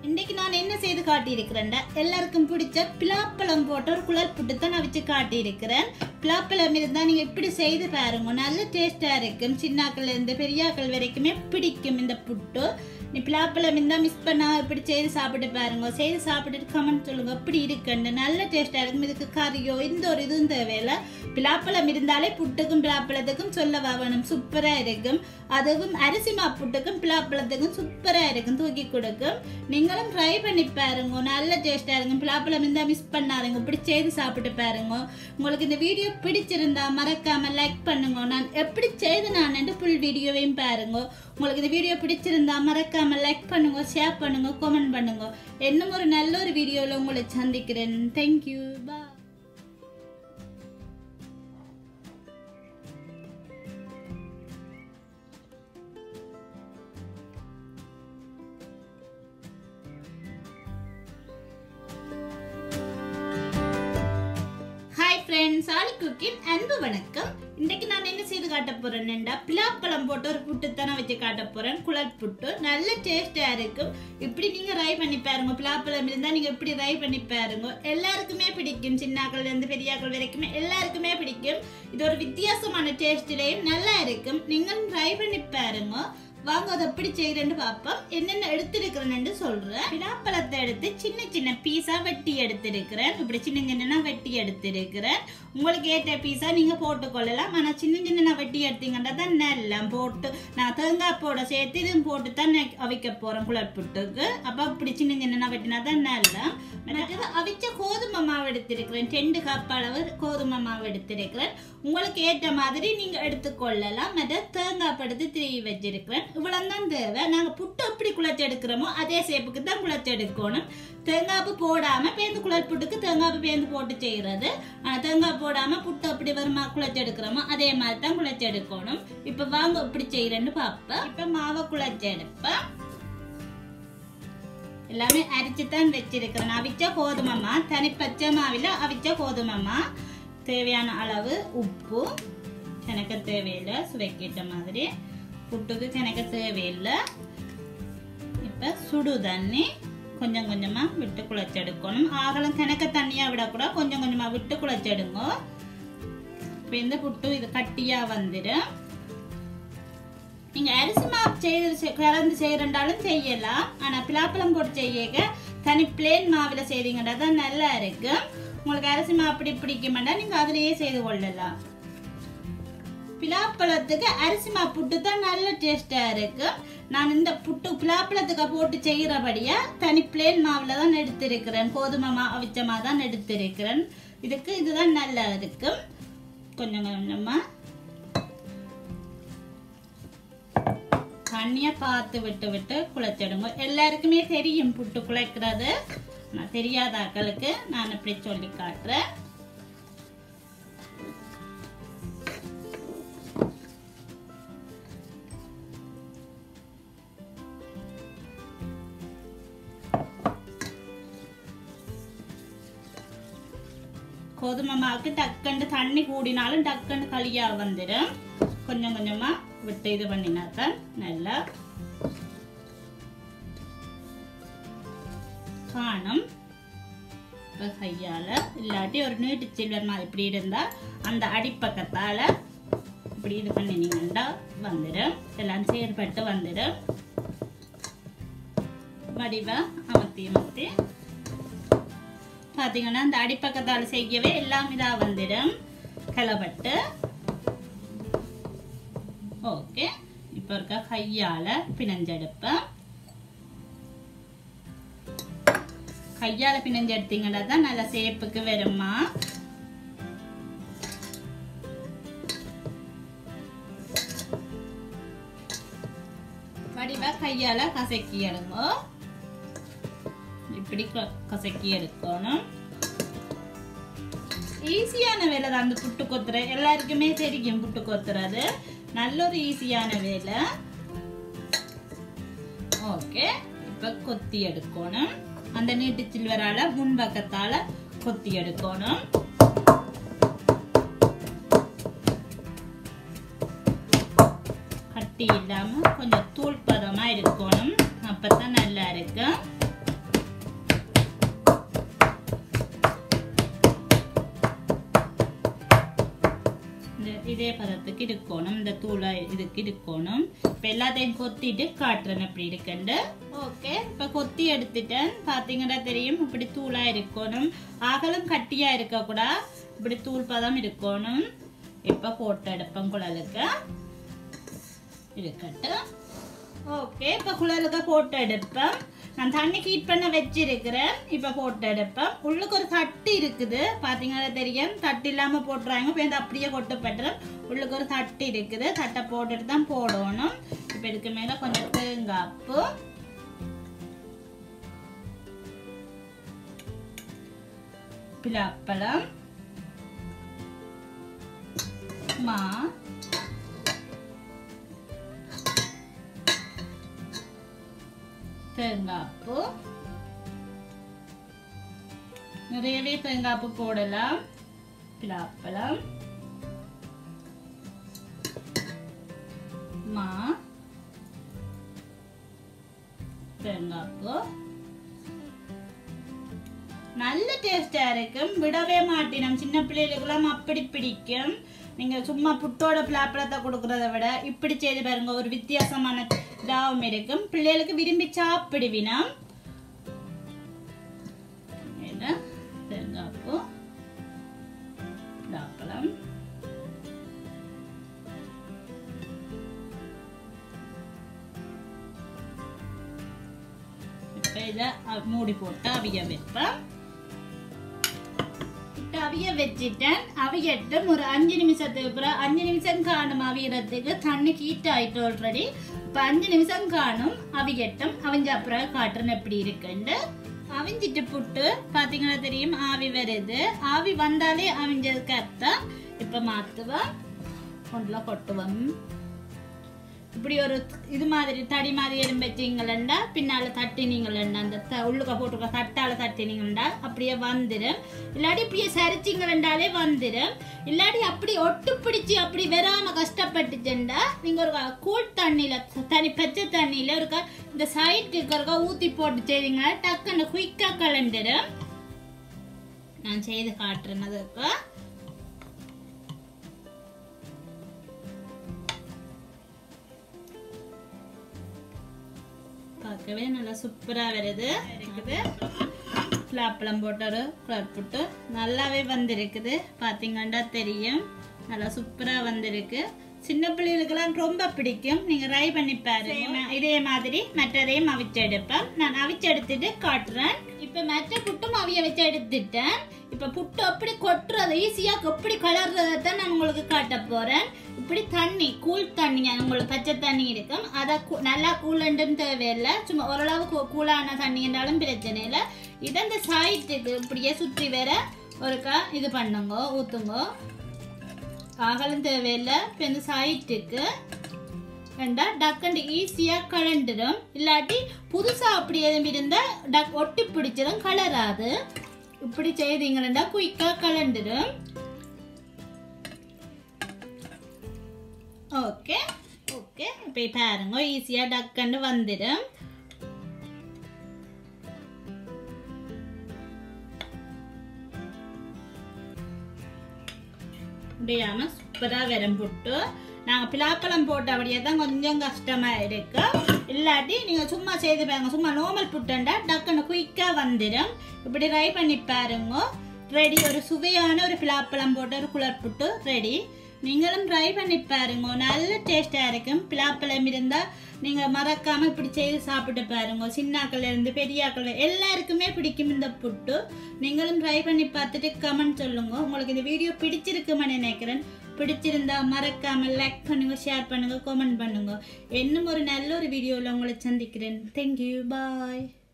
இன்னைக்கு நான் என்ன செய்து காட்டியிருக்கிறேன்டா எல்லாருக்கும் பிடிச்ச பிலாப்பழம் போட்ட ஒரு குழல் புட்டு தான் நான் வச்சு காட்டியிருக்கிறேன் பிலாப்பழம் இருந்தால் நீங்கள் இப்படி செய்து பாருங்க நல்ல டேஸ்டாக இருக்கும் சின்னாக்கள் இருந்து பெரியாக்கள் வரைக்குமே பிடிக்கும் இந்த புட்டு நீ பிலாப்பழம் இருந்தால் மிஸ் பண்ணா இப்படி செய்து சாப்பிட்டு பாருங்க செய்து சாப்பிட்டுட்டு கமெண்ட் சொல்லுங்க அப்படி இருக்குன்னு நல்ல டேஸ்டாக இருக்கும் இதுக்கு கறியோ இந்த ஒரு இதுவும் தேவையில்லை பிலாப்பழம் இருந்தாலே புட்டுக்கும் பிலாப்பழத்துக்கும் சொல்லவா வேணும் சூப்பராக இருக்கும் அதுவும் அரிசி மா புட்டுக்கும் பிலாப்பழத்துக்கும் சூப்பராக இருக்கும் தூக்கி கொடுக்கும் நீங்களும் ட்ரை பண்ணி பாருங்க நல்ல டேஸ்டாக இருக்கும் பிலாப்பழம் இருந்தால் மிஸ் பண்ணாருங்க இப்படி செய்து சாப்பிட்டு பாருங்க உங்களுக்கு இந்த வீடியோ பிடிச்சிருந்தா மறக்காம லைக் பண்ணுங்க நான் எப்படி செய்து நான் ஃபுல் வீடியோவையும் பாருங்க உங்களுக்கு இந்த வீடியோ பிடிச்சிருந்தா மறக்காம லைக் பண்ணுங்க ஷேர் பண்ணுங்க கமெண்ட் பண்ணுங்க இன்னும் ஒரு நல்ல ஒரு வீடியோவில் உங்களை சந்திக்கிறேன் தேங்க்யூ பா ஹாய் ஃப்ரெண்ட்ஸ் ஆலி குக்கின் அன்பு வணக்கம் இன்னைக்கு நான் என்ன செய்து காட்ட போறேன்டா பிலாப்பழம் போட்டு ஒரு புட்டு தானே வச்சு காட்ட போறேன் குழல் புட்டு நல்ல டேஸ்டா இருக்கும் இப்படி நீங்க ரை பண்ணி பாருங்க பிலாப்பழம் இருந்தா நீங்க இப்படி ரை பண்ணி பாருங்க எல்லாருக்குமே பிடிக்கும் சின்னாக்கள் இருந்து பெரியாக்கள் வரைக்குமே எல்லாருக்குமே பிடிக்கும் இது ஒரு வித்தியாசமான டேஸ்ட்லயும் நல்லா இருக்கும் நீங்களும் ட்ரை பண்ணி பாருங்க வாங்க அதை எப்படி செய்யறேன்னு பார்ப்போம் என்னென்ன எடுத்திருக்கிறேன்னு சொல்றேன் பிலாப்பழத்தை எடுத்து சின்ன சின்ன பீஸா வெட்டி எடுத்திருக்கிறேன் இப்படி சின்ன சின்ன வெட்டி எடுத்திருக்கிறேன் உங்களுக்கு ஏற்ற பீஸா நீங்க போட்டுக்கொள்ளலாம் ஆனா சின்ன சின்ன வெட்டி எடுத்தீங்கன்னா தான் நல்லா போட்டு நான் தேங்காய் போட சேர்த்து இதுவும் போட்டு தான் நான் அவிக்க போறேன் குழப்புட்டுக்கு அப்ப இப்படி சின்ன சின்ன வெட்டினா தான் நல்லா மற்றது அவிச்ச கோதுமை மாவு எடுத்திருக்கிறேன் ரெண்டு கப் அளவு கோதுமை மாவு எடுத்திருக்கிறேன் உங்களுக்கு ஏற்ற மாதிரி நீங்க எடுத்துக்கொள்ளலாம் மற்ற தேங்காய் படுத்து திருவி வச்சிருக்கிறேன் இவ்வளவு தான் தேவை நாங்க புட்டு எப்படி குழச்சி எடுக்கிறோமோ அதே சேப்புக்கு தான் குழச்சி எடுக்கணும் தேங்காய்ப்பு போடாம பேந்து குழல் புட்டுக்கு தேங்காய்ப்பு பேந்து போட்டு செய்யறது ஆனா தேங்காய் போடாம புட்டு அப்படி வருமா குழச்சி எடுக்கிறோமோ அதே மாதிரி தான் குழச்சி எடுக்கணும் இப்ப வாங்க எப்படி செய்யறேன்னு பார்ப்பேன் இப்ப மாவை குழச்சி எடுப்பேன் எல்லாமே அரிச்சு தான் வச்சிருக்கிறேன் அவிச்ச கோதுமைமா தனி பச்சை மாவில் அவிச்ச கோதுமைமா தேவையான அளவு உப்பு எனக்கு தேவையில்லை சுவைக்கிட்ட மாதிரி புட்டுக்கு எனக்கு தேவையில்லை இப்போ சுடு தண்ணி கொஞ்சம் கொஞ்சமாக விட்டு குழச்செடுக்கணும் ஆகலம் கிணக்க தண்ணியாக விடக்கூடாது கொஞ்சம் கொஞ்சமாக விட்டு குழச்செடுங்க இப்போ இந்த புட்டு இது கட்டியாக வந்துடும் நீங்க அரிசி மாவு செய்து கலந்து செய்யறண்டாலும் செய்யலாம் ஆனா பிலாப்பழம் போட்டு செய்ய தனி பிளேன் மாவுல செய்றீங்கன்னா தான் நல்லா இருக்கு உங்களுக்கு அரிசி மாவு அப்படி பிடிக்குமெண்டா நீங்க அதுலயே செய்து கொள்ளலாம் பிலாப்பழத்துக்கு அரிசி மாவு புட்டு தான் நல்ல டேஸ்டா இருக்கு நான் இந்த புட்டு பிலாப்பழத்துக்கு போட்டு செய்யறபடியா தனி பிளேன் மாவுல தான் எடுத்திருக்கிறேன் கோதுமை மா அவிச்ச மா தான் எடுத்திருக்கிறேன் இதுக்கு இதுதான் நல்லா இருக்கு கொஞ்சம் கொஞ்சமா தண்ணியை பார்த்து விட்டு விட்டு குழைச்சிடுங்க எல்லாருக்குமே தெரியும் புட்டு குழைக்கிறது நான் தெரியாத ஆக்களுக்கு நான் இப்படி சொல்லி காட்டுறேன் கோதுமை மாவுக்கு டக்குன்னு தண்ணி கூடினாலும் டக்குன்னு களியா வந்துடும் கொஞ்சம் கொஞ்சமா விட்டு இது பண்ணினாத்தான் நல்லா காணும் இப்போ கையால் இல்லாட்டி ஒரு நீட்டு சில்வர் மாதிரி இப்படி இருந்தால் அந்த அடிப்பக்கத்தால் இப்படி இது பண்ணினீங்கன்னா வந்துடும் எல்லாம் செயற்பட்டு வந்துடும் வடிவா அமர்த்தி அமர்த்தி பார்த்தீங்கன்னா அந்த அடிப்பக்கத்தால் செய்யவே எல்லாம் இதாக வந்துடும் கிளப்பட்டு ஓகே இப்போ இருக்க கையால் பிணைஞ்செடுப்பேன் கையால் பிணைஞ்செடுத்தீங்கன்னா தான் நல்ல சேப்புக்கு வருமா வடிவா கையால் கசக்கி எடுங்க இப்படி கசக்கி எடுக்கணும் ஈஸியான வேலை தான் அந்த புட்டு கொத்துற எல்லாருக்குமே தெரியும் புட்டு கொத்துறது நல்ல ஒரு ஈஸியான வேலை ஓகே இப்போ கொத்தி எடுக்கணும் அந்த நீட்டு சில்வரால முன்பக்கத்தால கொத்தி எடுக்கணும் கட்டி இல்லாம கொஞ்சம் தூள் பதமா இருக்கணும் அப்பதான் நல்லா இருக்கும் இதே பதத்துக்கு இருக்கணும் இந்த தூளை இதுக்கு இருக்கணும் இப்போ எல்லாத்தையும் கொத்திட்டு காட்டுறேன் எப்படி இருக்குண்டு ஓகே இப்போ கொத்தி எடுத்துட்டேன் பார்த்தீங்கன்னா தெரியும் இப்படி தூளாக இருக்கணும் அகலும் கட்டியாக இருக்கக்கூடாது இப்படி தூள் பதம் இருக்கணும் இப்போ போட்டு எடுப்பேன் குழலுக்கு இருக்கட்டும் ஓகே இப்போ குழலுக்கு போட்டு எடுப்பேன் நான் தண்ணி ஹீட் பண்ண வச்சிருக்கிறேன் இப்போ போட்டு எடுப்பேன் உள்ளுக்கு ஒரு தட்டு இருக்குது பார்த்தீங்கன்னா தெரியும் தட்டு இல்லாமல் போட்டுறாங்க இப்போ இந்த அப்படியே கொட்டப்பட்டுறேன் உள்ளுக்கு ஒரு தட்டு இருக்குது தட்டை போட்டுட்டு தான் போடணும் இப்போ இதுக்கு மேலே கொஞ்சம் தேங்காப்பு பிலாப்பழம் மா தேங்காய்ப்பு நிறையவே தேங்காய்ப்பு போடலாம் பிலாப்பழம் மா தேங்காய்ப்பு நல்ல டேஸ்டா இருக்கும் விடவே மாட்டினோம் சின்ன பிள்ளைகளுக்கெல்லாம் அப்படி பிடிக்கும் நீங்க சும்மா புட்டோட பிளாப்பழத்தை கொடுக்கறத விட இப்படி செய்து பாருங்க ஒரு வித்தியாசமான இதாகவும் இருக்கும் பிள்ளைகளுக்கு விரும்பி சாப்பிடுவினம் தேங்காய்ப்பூ பிளாப்பழம் இப்ப இதை மூடி போட்டு அவிய வைப்பேன் இட்டு அவிய வச்சிட்டேன் அவியட்டும் ஒரு அஞ்சு நிமிஷத்துக்கு அப்புறம் அஞ்சு நிமிஷம் காணும் அவியறதுக்கு தண்ணி ஹீட் ஆயிட்டு ஆல்ரெடி இப்போ அஞ்சு நிமிஷம் காணும் அவியட்டும் அவிஞ்ச அப்புறம் காட்டுறேன் எப்படி இருக்குன்னு அவிஞ்சிட்டு புட்டு பார்த்தீங்கன்னா தெரியும் ஆவி வருது ஆவி வந்தாலே அவிஞ்சதுக்கு அர்த்தம் இப்போ மாற்றுவேன் கொண்டுல கொட்டுவோம் இப்படி ஒரு இது மாதிரி தடி மாதிரி எலும்பு வச்சிங்களா பின்னால தட்டினீங்களா அந்த த உள்ளுக்க போட்டுருக்க தட்டால தட்டினீங்களா அப்படியே வந்துடும் இல்லாட்டி இப்படியே சரிச்சிங்களே வந்துடும் இல்லாட்டி அப்படி ஒட்டு பிடிச்சி அப்படி வராம கஷ்டப்பட்டுச்சுண்டா நீங்க ஒரு கூழ் தண்ணியில தனி பச்சை தண்ணியில ஒரு இந்த சைடுக்கு இருக்கா ஊத்தி போட்டு செய்தீங்கன்னா டக்குன்னு குயிக்கா கலண்டுடும் நான் செய்து காட்டுறேன் அதுக்கு பார்க்கவே நல்லா சூப்பரா வருது இருக்குது பிளாப்பழம் போட்டு ஒரு கலர் போட்டு நல்லாவே வந்திருக்குது பார்த்தீங்கன்னா தெரியும் நல்லா சூப்பரா வந்திருக்கு சின்ன பிள்ளைகளுக்கெல்லாம் ரொம்ப பிடிக்கும் நீங்க ட்ரை பண்ணி பாருங்க இதே மாதிரி மற்றதையும் அவிச்சு எடுப்பேன் நான் அவிச்சு எடுத்துட்டு காட்டுறேன் இப்ப மற்ற புட்டும் அவிய வச்சு எடுத்துட்டேன் இப்ப புட்டு எப்படி கொட்டுறது ஈஸியா எப்படி கலர்றதை தான் நான் உங்களுக்கு காட்ட போறேன் இப்படி தண்ணி கூல் தண்ணி உங்களுக்கு பச்சை தண்ணி இருக்கும் அதை நல்லா கூலண்டுன்னு தேவையில்லை சும்மா ஓரளவு கூலான தண்ணி இருந்தாலும் பிரச்சனை இல்லை இதை இந்த சைட்டுக்கு இப்படியே சுற்றி வேற ஒருக்கா இது பண்ணுங்க ஊத்துங்க அகலும் தேவையில்லை இப்போ இந்த சைட்டுக்கு ரெண்டா டக்குண்டு ஈஸியாக கலண்டுடும் இல்லாட்டி புதுசாக அப்படி எதுவும் இருந்தால் டக் ஒட்டி பிடிச்சதும் கலராது இப்படி செய்தீங்கன்னா குயிக்காக கலண்டுடும் ஓகே ஓகே இப்போ பாருங்க ஈஸியாக டக்குன்னு வந்துடும் முடியாம சூப்பரா வெரம் போட்டு நாங்கள் பிலாப்பழம் போட்டபடியே தான் கொஞ்சம் கஷ்டமா இருக்கு இல்லாட்டி நீங்க சும்மா செய்து பாருங்க சும்மா நார்மல் புட்டுண்டா டக்குன்னு குயிக்கா வந்துடும் இப்படி ட்ரை பண்ணி பாருங்க ரெடி ஒரு சுவையான ஒரு பிலாப்பழம் போட்டு ஒரு குளர் புட்டு ரெடி நீங்களும் ட்ரை பண்ணி பாருங்க நல்ல டேஸ்டாக இருக்கும் பிலாப்பழம் இருந்தால் நீங்கள் மறக்காமல் இப்படி செய்து சாப்பிட்டு பாருங்க சின்னாக்கள் இருந்து பெரியாக்கள் எல்லாருக்குமே பிடிக்கும் இந்த புட்டு நீங்களும் ட்ரை பண்ணி பார்த்துட்டு கமெண்ட் சொல்லுங்க உங்களுக்கு இந்த வீடியோ பிடிச்சிருக்குமென்னு நினைக்கிறேன் பிடிச்சிருந்தா மறக்காம லைக் பண்ணுங்க ஷேர் பண்ணுங்க கமெண்ட் பண்ணுங்க இன்னும் ஒரு நல்ல ஒரு வீடியோவில் உங்களை சந்திக்கிறேன் தேங்க்யூ பாய்